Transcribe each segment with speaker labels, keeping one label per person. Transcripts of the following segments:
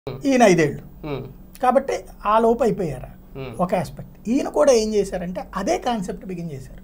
Speaker 1: ఈయన ఐదేళ్ళు
Speaker 2: ఉమ్,
Speaker 1: కాబట్టి ఆ లోపు అయిపోయారు
Speaker 2: ఉమ్,
Speaker 1: ఒక ఆస్పెక్ట్ ఈయన కూడా ఏం చేశారంటే అదే కాన్సెప్ట్ బిగిన్ చేశారు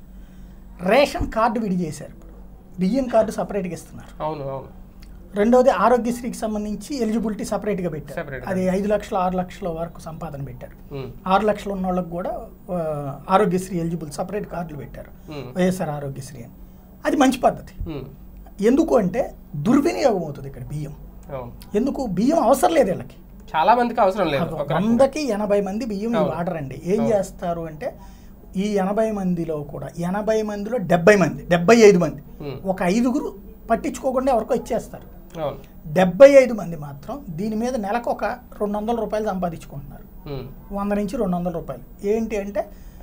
Speaker 1: రేషన్ కార్డు విడి చేశారు ఇప్పుడు బియ్యం కార్డు సపరేట్గా ఇస్తున్నారు
Speaker 2: అవును అవును
Speaker 1: రెండవది ఆరోగ్యశ్రీకి సంబంధించి ఎలిజిబిలిటీ సపరేట్గా పెట్టారు
Speaker 2: Separate గా.
Speaker 1: అది ఐదు లక్షలు ఆరు లక్షల వరకు సంపాదన పెట్టారు
Speaker 2: ఉమ్,
Speaker 1: ఆరు లక్షలు ఉన్న వాళ్ళకి కూడా ఆ, ఆరోగ్యశ్రీ ఎలిజిబుల్ సపరేట్ కార్డులు పెట్టారు
Speaker 2: ఉమ్,
Speaker 1: వైఎస్ఆర్ ఆరోగ్యశ్రీ అని అది మంచి పద్ధతి
Speaker 2: ఉమ్,
Speaker 1: ఎందుకు అంటే దుర్వినియోగం అవుతుంది ఇక్కడ బియ్యం
Speaker 2: అవును
Speaker 1: ఎందుకు బియ్యం అవసరం లేదు వీళ్ళకి
Speaker 2: చాలా మందికి అవసరం లేదు ఒక రకంగా.
Speaker 1: వందకి ఎనభై మంది బియ్యం
Speaker 2: అవును.
Speaker 1: వాడరండి ఏం
Speaker 2: అవును.
Speaker 1: చేస్తారు అంటే ఈ ఎనభై మందిలో కూడా ఎనభై మందిలో డెబ్బై మంది డెబ్బై ఐదు మంది
Speaker 2: ఉమ్,
Speaker 1: ఒక ఐదుగురు పట్టించుకోకుండా ఎవరికో ఇచ్చేస్తారు
Speaker 2: అవును
Speaker 1: డెబ్బై ఐదు మంది మాత్రం దీని మీద నెలకు ఒక రెండు వందల రూపాయలు సంపాదించుకుంటున్నారు
Speaker 2: ఉమ్,
Speaker 1: వంద నుంచి రెండు వందల రూపాయలు ఏంటి అంటే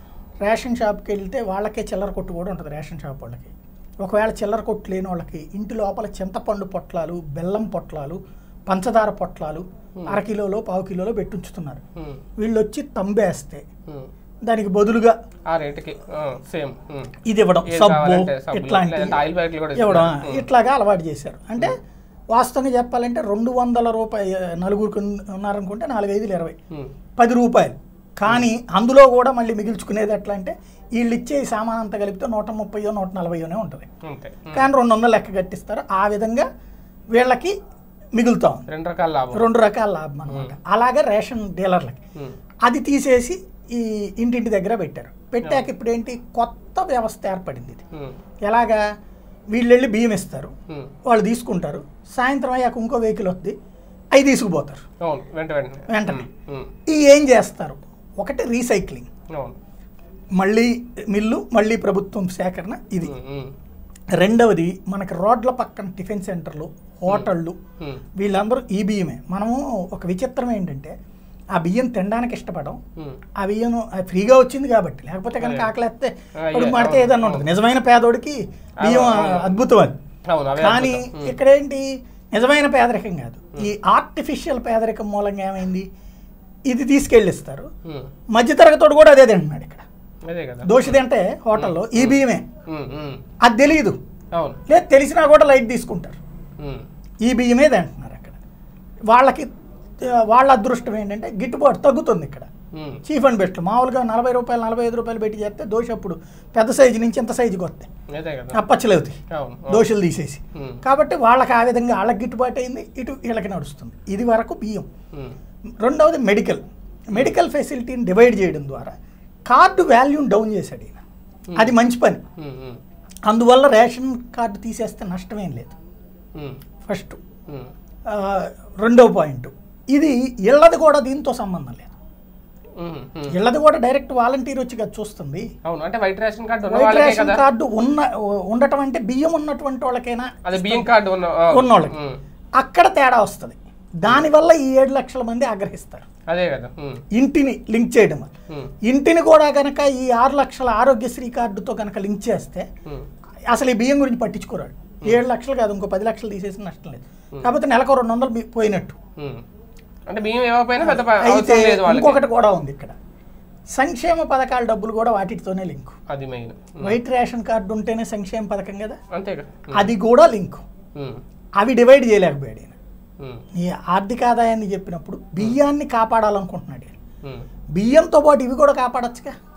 Speaker 1: రేషన్ షాప్కి వెళ్తే వాళ్ళకే చిల్లర కొట్టు కూడా ఉంటుంది రేషన్ షాప్ వాళ్ళకి ఒకవేళ చిల్లర కొట్టు లేని వాళ్ళకి ఇంటి లోపల చింతపండు పొట్లాలు బెల్లం పొట్లాలు పంచదార పొట్లాలు అరకిలోలో పావు కిలోలో పెట్టుంచుతున్నారు
Speaker 2: ఉమ్,
Speaker 1: వీళ్ళు వచ్చి తంబేస్తే
Speaker 2: ఉమ్.
Speaker 1: దానికి బదులుగా
Speaker 2: ఆ రేటుకి సేమ్
Speaker 1: ఇది ఇవ్వడం
Speaker 2: ఏది
Speaker 1: సబ్బు
Speaker 2: కావాలంటే సబ్బులు,
Speaker 1: ఇట్లాంటి
Speaker 2: లేదంటే ఆయిల్ ప్యాకెట్లు కూడా
Speaker 1: ఇవ్వడం
Speaker 2: ఇస్తున్నారు.
Speaker 1: ఇట్లాగా అలవాటు చేశారు అంటే వాస్తవంగా చెప్పాలంటే రెండు వందల రూపాయలు నలుగురికి ఉన్నారనుకుంటే నాలుగైదులు ఇరవై
Speaker 2: ఉమ్,
Speaker 1: పది రూపాయలు కానీ అందులో కూడా మళ్ళీ మిగిల్చుకునేది ఎట్లా అంటే వీళ్ళు ఇచ్చే ఈ సామాన్ అంతా కలిపితే నూట ముప్పయో నూట నలభైయోనే ఉంటుంది
Speaker 2: అంతే ఉమ్.
Speaker 1: కానీ రెండు వందలు లెక్క కట్టిస్తారు ఆ విధంగా వీళ్ళకి మిగులుతా ఉంది
Speaker 2: రెండు రకాల లాభం
Speaker 1: రెండు రకాల లాభం అనమాట అలాగే రేషన్ డీలర్లకి
Speaker 2: ఉమ్,
Speaker 1: అది తీసేసి ఈ ఇంటింటి దగ్గర పెట్టారు పెట్టాక ఇప్పుడు ఏంటి కొత్త వ్యవస్థ ఏర్పడింది ఇది
Speaker 2: ఉమ్,
Speaker 1: ఎలాగా వీళ్ళు వెళ్ళి బియ్యం ఇస్తారు
Speaker 2: ఉమ్.
Speaker 1: వాళ్ళు తీసుకుంటారు సాయంత్రం అయ్యాక ఇంకో వెహికల్ వస్తుంది అవి తీసుకుపోతారు
Speaker 2: అవును వెంట వెంటనే
Speaker 1: వెంటనే.
Speaker 2: ఉమ్, ఉమ్,
Speaker 1: ఈ ఏం చేస్తారు ఒకటి రీసైక్లింగ్
Speaker 2: అవును
Speaker 1: మళ్ళీ మిల్లు మళ్ళీ ప్రభుత్వం సేకరణ ఇది
Speaker 2: ఉమ్, ఉమ్,
Speaker 1: రెండవది మనకి రోడ్ల పక్కన టిఫిన్ సెంటర్లు హోటళ్ళు
Speaker 2: ఉమ్,
Speaker 1: వీళ్ళందరూ ఈ బియ్యమే మనము ఒక విచిత్రం ఏంటంటే ఆ బియ్యం తినడానికి ఇష్టపడం
Speaker 2: ఉమ్.
Speaker 1: ఆ బియ్యం అది ఫ్రీగా వచ్చింది కాబట్టి లేకపోతే కనుక
Speaker 2: అదే.
Speaker 1: ఆకలేస్తే
Speaker 2: అయ్యే,
Speaker 1: కడుపు మాడితే
Speaker 2: అవును,
Speaker 1: ఏదన్నా ఉంటుంది నిజమైన పేదోడికి బియ్యం
Speaker 2: అవును, అవును.
Speaker 1: అద్భుతం అది
Speaker 2: అవును అవే
Speaker 1: కానీ
Speaker 2: అద్భుతం. ఉమ్,
Speaker 1: ఇక్కడేంటి నిజమైన పేదరికం కాదు ఈ ఆర్టిఫిషియల్ పేదరికం మూలంగా ఏమైంది ఇది తీసుకెళ్ళిస్తారు
Speaker 2: ఉమ్,
Speaker 1: మధ్యతరగతోడు కూడా అదే తింటున్నాడు ఇక్కడ
Speaker 2: అదే కదా
Speaker 1: దోషి తింటే హోటల్లో ఈ బియ్యమే
Speaker 2: ఉమ్, ఉమ్,
Speaker 1: అది తెలియదు
Speaker 2: అవును
Speaker 1: లేదు తెలిసినా కూడా లైట్ తీసుకుంటారు
Speaker 2: ఉమ్,
Speaker 1: ఈ బియ్యమే తింటున్నారు అక్కడ వాళ్ళకి ఆ, వాళ్ళ అదృష్టం ఏంటంటే గిట్టుబాటు తగ్గుతుంది ఇక్కడ
Speaker 2: ఉమ్,
Speaker 1: చీఫ్ అండ్ బెస్ట్ మామూలుగా నలభై రూపాయలు నలభై ఐదు రూపాయలు పెట్టి చేస్తే దోశ అప్పుడు పెద్ద సైజు నుంచి ఇంత సైజుకి వస్తాయి
Speaker 2: అదే కదా
Speaker 1: అప్పచ్చలేవుతాయి
Speaker 2: అవును అవును.
Speaker 1: దోశలు తీసేసి
Speaker 2: ఉమ్,
Speaker 1: కాబట్టి వాళ్ళకి ఆ విధంగా వాళ్ళకి గిట్టుబాటు అయింది ఇటు వీళ్ళకి నడుస్తుంది ఇది వరకు బియ్యం
Speaker 2: ఉమ్,
Speaker 1: రెండవది మెడికల్ మెడికల్ ఫెసిలిటీని డివైడ్ చేయడం ద్వారా కార్డు వాల్యూని డౌన్ చేశాడు ఈయన అది మంచి పని
Speaker 2: ఉమ్, ఉమ్,
Speaker 1: అందువల్ల రేషన్ కార్డు తీసేస్తే నష్టమేం లేదు
Speaker 2: ఉమ్,
Speaker 1: ఫస్ట్
Speaker 2: ఉమ్,
Speaker 1: ఆ, రెండవ పాయింట్ ఇది ఇళ్ళది కూడా దీంతో సంబంధం లేదు
Speaker 2: ఉమ్, ఉమ్.
Speaker 1: ఇళ్ళది కూడా డైరెక్ట్ వాలంటీర్ వచ్చి కదా చూస్తుంది
Speaker 2: అవును అంటే వైట్ రేషన్ కార్డు ఉన్న
Speaker 1: వైట్
Speaker 2: వాళ్ళకే
Speaker 1: రేషన్
Speaker 2: కదా
Speaker 1: కార్డు ఉన్న ఉండటం అంటే బియ్యం ఉన్నటువంటి వాళ్ళకైనా
Speaker 2: అదే బియ్యం కార్డు ఉన్న ఆ,
Speaker 1: ఉన్నోళ్ళకి
Speaker 2: ఉమ్,
Speaker 1: అక్కడ తేడా వస్తుంది దానివల్ల ఈ ఏడు లక్షల మంది ఆగ్రహిస్తారు
Speaker 2: అదే కదా ఉమ్,
Speaker 1: ఇంటిని లింక్ చేయడం వల్ల
Speaker 2: ఉమ్,
Speaker 1: ఇంటిని కూడా కనుక ఈ ఆరు లక్షల ఆరోగ్యశ్రీ కార్డుతో కనుక లింక్ చేస్తే
Speaker 2: ఉమ్,
Speaker 1: అసలు ఈ బియ్యం గురించి పట్టించుకోరాడు ఏడు లక్షలు కాదు ఇంకో పది లక్షలు తీసేసి నష్టం లేదు కాకపోతే నెలకు రెండు వందలు బి- పోయినట్టు
Speaker 2: ఉమ్. అంటే బియ్యం ఇవ్వకపోయినా పెద్ద ప-
Speaker 1: అయితే
Speaker 2: అవసరం లేదు వాళ్ళకి
Speaker 1: ఇంకొకటి కూడా ఉంది ఇక్కడ సంక్షేమ పథకాల డబ్బులు కూడా వాటితోనే లింకు
Speaker 2: అది మెయిన్
Speaker 1: వైట్ రేషన్ కార్డు ఉంటేనే సంక్షేమ పథకం కదా
Speaker 2: అంతేగా
Speaker 1: అది కూడా లింకు
Speaker 2: ఉమ్,
Speaker 1: అవి డివైడ్ చేయలేకపోయాడు ఈయన
Speaker 2: ఉమ్,
Speaker 1: ఈ ఆర్థిక ఆదాయాన్ని చెప్పినప్పుడు బియ్యాన్ని కాపాడాలనుకుంటున్నాడు ఈయన
Speaker 2: ఉమ్,
Speaker 1: బియ్యంతో పాటు ఇవి కూడా కాపాడొచ్చుగా